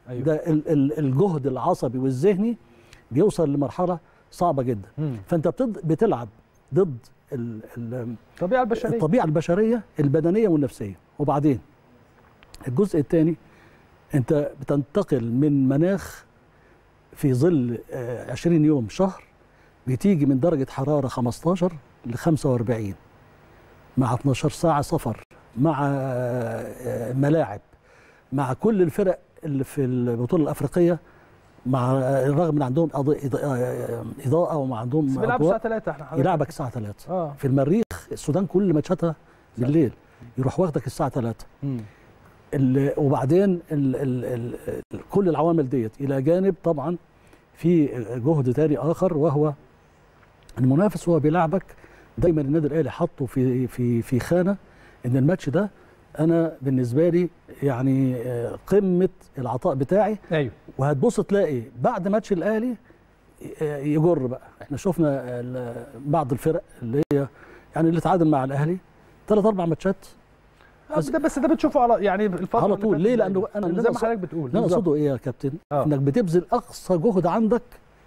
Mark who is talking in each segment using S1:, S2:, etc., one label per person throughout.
S1: أيوة.
S2: ده ال- ال- الجهد العصبي والذهني بيوصل لمرحله صعبه جدا
S1: مم.
S2: فانت بتض- بتلعب ضد ال- ال-
S1: الطبيعه البشريه
S2: الطبيعه البشريه البدنيه والنفسيه وبعدين الجزء الثاني انت بتنتقل من مناخ في ظل آه، 20 يوم شهر بتيجي من درجه حراره 15 ل 45 مع 12 ساعه سفر مع آه، ملاعب مع كل الفرق اللي في البطوله الافريقيه مع الرغم ان عندهم أض- إضاءة- اضاءه وما عندهم
S1: بس بيلعبوا
S2: أضواء،
S1: الساعه 3 احنا حضرتك.
S2: يلعبك الساعه 3
S1: اه
S2: في المريخ السودان كل ماتشاتها بالليل يروح واخدك الساعه 3
S1: مم.
S2: ال- وبعدين ال ال ال ال كل العوامل ديت الى جانب طبعا في جهد تاني اخر وهو المنافس وهو بيلعبك دايما النادي الاهلي حاطه في في في خانه ان الماتش ده انا بالنسبه لي يعني آه، قمه العطاء بتاعي
S1: ايوه
S2: وهتبص تلاقي بعد ماتش الاهلي آه، يجر بقى احنا شفنا ال- بعض الفرق اللي هي يعني اللي تعادل مع الاهلي ثلاث اربع ماتشات
S1: آه، ده بس ده بتشوفه على يعني الفتره
S2: على
S1: اللي
S2: طول.
S1: فاتت
S2: ليه؟
S1: دي.
S2: لأنه أنا-
S1: زي
S2: أنا
S1: ما حضرتك بتقول
S2: اللي انا
S1: بالظبط.
S2: اقصده ايه يا كابتن؟
S1: آه.
S2: انك بتبذل اقصى جهد عندك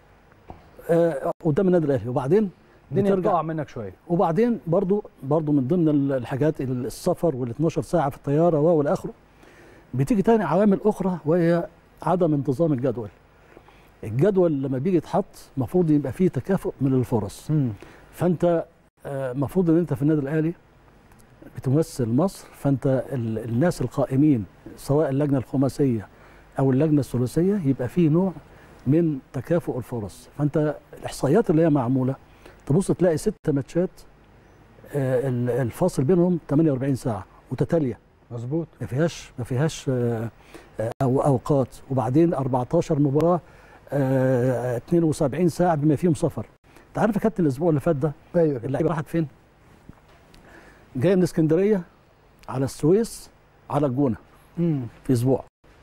S2: آه، قدام النادي الاهلي وبعدين
S1: الدنيا
S2: بترجع
S1: بتقع منك شويه
S2: وبعدين برضو برضو من ضمن ال- الحاجات السفر وال 12 ساعه في الطياره و والى اخره بتيجي تاني عوامل اخرى وهي عدم انتظام الجدول الجدول لما بيجي يتحط المفروض يبقى فيه تكافؤ من الفرص
S1: مم.
S2: فانت المفروض ان انت في النادي الاهلي بتمثل مصر فانت ال- الناس القائمين سواء اللجنه الخماسيه او اللجنه الثلاثيه يبقى فيه نوع من تكافؤ الفرص فانت الاحصائيات اللي هي معموله تبص تلاقي ست ماتشات آه، ال- الفاصل بينهم 48 ساعه متتاليه
S1: مظبوط
S2: ما فيهاش ما فيهاش آه، آه، أو اوقات وبعدين 14 مباراه آه، 72 ساعه بما فيهم سفر انت عارف يا كابتن الاسبوع اللي فات ده
S1: ايوه
S2: اللعيبه راحت فين؟ جايه من اسكندريه على السويس على الجونه
S1: مم.
S2: في اسبوع.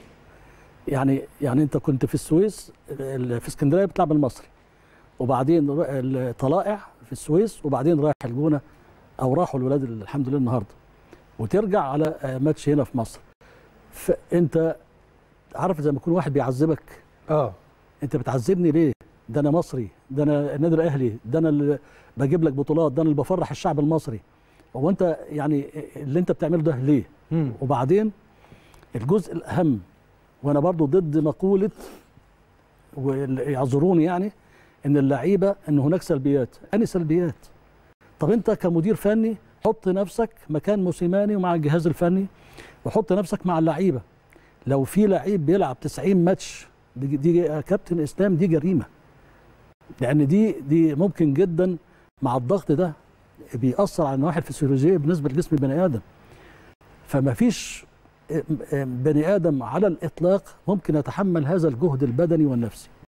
S2: يعني يعني انت كنت في السويس ال- في اسكندريه بتلعب المصري وبعدين ر- الطلائع في السويس وبعدين رايح الجونه او راحوا الولاد الحمد لله النهارده وترجع على آه، ماتش هنا في مصر. فانت عارف زي ما يكون واحد بيعذبك
S1: اه
S2: انت بتعذبني ليه؟ ده انا مصري، ده انا النادي الاهلي، ده انا اللي بجيب لك بطولات، ده انا اللي بفرح الشعب المصري. هو انت يعني اللي انت بتعمله ده ليه؟
S1: مم.
S2: وبعدين الجزء الاهم وانا برضو ضد مقوله ويعذروني يعني ان اللعيبه ان هناك سلبيات، اني سلبيات؟ طب انت كمدير فني حط نفسك مكان موسيماني ومع الجهاز الفني وحط نفسك مع اللعيبه. لو في لعيب بيلعب 90 ماتش دي, دي يا كابتن اسلام دي جريمه لان دي دي ممكن جدا مع الضغط ده بيأثر على النواحي الفسيولوجيه بالنسبه لجسم البني ادم فما فيش بني ادم على الاطلاق ممكن يتحمل هذا الجهد البدني والنفسي